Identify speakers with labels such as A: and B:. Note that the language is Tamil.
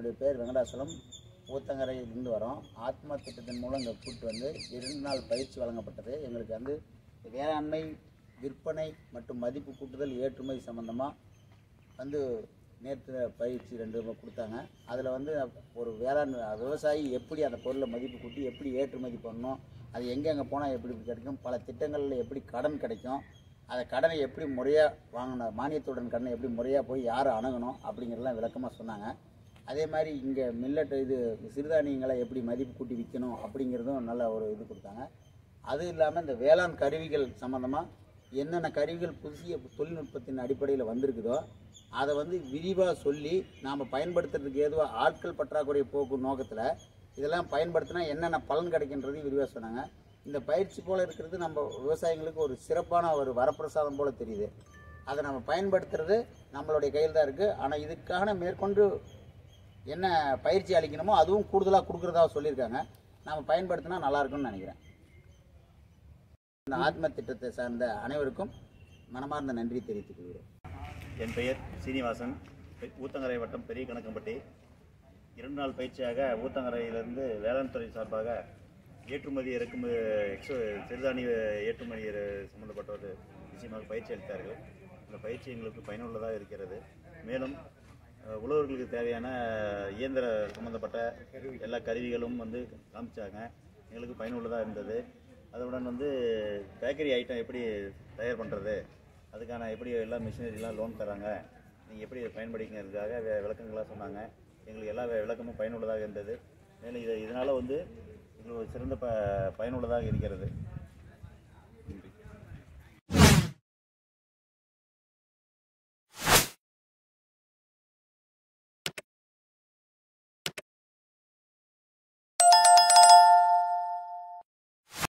A: என்னுடைய பேர் வெங்கடாசலம் ஊத்தங்கரையிலிருந்து வரோம் ஆத்மா திட்டத்தின் மூலம் இங்கே கூட்டு வந்து இரண்டு நாள் பயிற்சி வழங்கப்பட்டது எங்களுக்கு வந்து வேளாண்மை விற்பனை மற்றும் மதிப்பு கூட்டுதல் ஏற்றுமதி சம்மந்தமாக வந்து நேற்று பயிற்சி ரெண்டு ரூபாய் கொடுத்தாங்க அதில் வந்து ஒரு வேளாண் விவசாயி எப்படி அந்த பொருளை மதிப்பு கூட்டி எப்படி ஏற்றுமதி பண்ணணும் அது எங்கெங்கே போனால் எப்படி கிடைக்கும் பல திட்டங்களில் எப்படி கடன் கிடைக்கும் அதை கடனை எப்படி முறையாக வாங்கணும் மானியத்துடன் கடனை எப்படி முறையாக போய் யார் அணுகணும் அப்படிங்கிறதெல்லாம் விளக்கமாக சொன்னாங்க அதே மாதிரி இங்கே மில்லட் இது சிறுதானியங்களை எப்படி மதிப்பு கூட்டி விற்கணும் அப்படிங்கிறதும் நல்ல ஒரு இது கொடுத்தாங்க அது இல்லாமல் இந்த வேளாண் கருவிகள் சம்மந்தமாக என்னென்ன கருவிகள் புதிய தொழில்நுட்பத்தின் அடிப்படையில் வந்திருக்குதோ அதை வந்து விரிவாக சொல்லி நாம் பயன்படுத்துறதுக்கு ஏதுவாக ஆட்கள் பற்றாக்குறை போக்கும் நோக்கத்தில் இதெல்லாம் பயன்படுத்தினா என்னென்ன பலன் கிடைக்கின்றதையும் விரிவாக சொன்னாங்க இந்த பயிற்சி போல் இருக்கிறது நம்ம விவசாயிங்களுக்கு ஒரு சிறப்பான ஒரு வரப்பிரசாதம் போல் தெரியுது அதை நம்ம பயன்படுத்துறது நம்மளுடைய கையில் தான் இருக்குது ஆனால் இதுக்கான மேற்கொண்டு என்ன பயிற்சி அளிக்கணுமோ அதுவும் கூடுதலாக கொடுக்குறதா சொல்லியிருக்காங்க நாம் பயன்படுத்தினா நல்லா இருக்கும்னு நினைக்கிறேன் இந்த ஆத்ம திட்டத்தை சார்ந்த அனைவருக்கும் மனமார்ந்த நன்றி தெரிவித்துக் கொள்கிறேன்
B: என் பெயர் சீனிவாசன் பெ- ஊத்தங்கரை வட்டம் பெரிய கணக்கம்பட்டி இரண்டு நாள் பயிற்சியாக ஊத்தங்கரையிலிருந்து வேளாண் துறை சார்பாக ஏற்றுமதி இறக்குமதி எக்ஸோ சிறுதானிய ஏற்றுமதி இற- சம்பந்தப்பட்ட ஒரு விஷயமாக பயிற்சி அளித்தார்கள் இந்த பயிற்சி எங்களுக்கு பயனுள்ளதாக இருக்கிறது மேலும் அஹ், உழவர்களுக்கு தேவையான இயந்திர சம்பந்தப்பட்ட எல்லா கருவிகளும் வந்து காமிச்சாங்க எங்களுக்கு பயனுள்ளதாக இருந்தது அதுடன் வந்து பேக்கரி ஐட்டம் எப்படி தயார் பண்ணுறது அதுக்கான எப்படி எல்லா மிஷினரிலாம் லோன் தராங்க நீங்கள் எப்படி இதை பயன்படுத்திக்கிறதுக்காக வே- விளக்கங்களாக சொன்னாங்க எங்களுக்கு எல்லா வே- விளக்கமும் பயனுள்ளதாக இருந்தது மேலும் இது இதனால் வந்து எங்களுக்கு ஒரு சிறந்த ப பயனுள்ளதாக இருக்கிறது